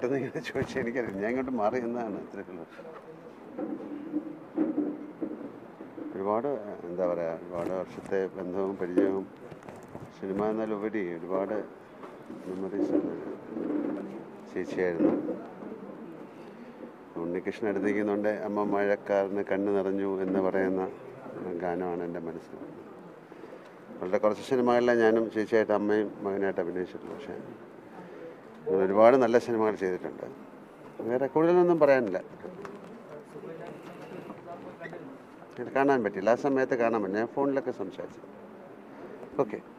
പെട്ടെന്ന് ഇങ്ങനെ ചോദിച്ചാൽ എനിക്കറിയാം ഞാൻ ഇങ്ങോട്ട് മാറി എന്നതാണ് ഇത്രയ്ക്കുള്ള ഒരുപാട് എന്താ പറയുക ഒരുപാട് വർഷത്തെ ബന്ധവും പരിചയവും സിനിമ എന്നാലുപരി ഒരുപാട് മെമ്മറീസ് ചേച്ചിയായിരുന്നു ഉണ്ണികൃഷ്ണൻ അടുത്തിരിക്കുന്നുണ്ട് അമ്മ മഴക്കാരന് കണ്ണ് നിറഞ്ഞു എന്ന് പറയുന്ന ഗാനമാണ് എൻ്റെ മനസ്സിൽ വളരെ കുറച്ച് സിനിമകളിലാണ് ഞാനും ചേച്ചിയായിട്ട് അമ്മയും മകനായിട്ട് അഭിനയിച്ചിട്ടുള്ളൂ പക്ഷേ ഞാൻ ഒരുപാട് നല്ല സിനിമകൾ ചെയ്തിട്ടുണ്ട് വേറെ കൂടുതലൊന്നും പറയാനില്ല ഇത് കാണാൻ പറ്റില്ല ആ സമയത്ത് കാണാൻ പറ്റില്ല ഞാൻ ഫോണിലൊക്കെ സംസാരിച്ചു ഓക്കെ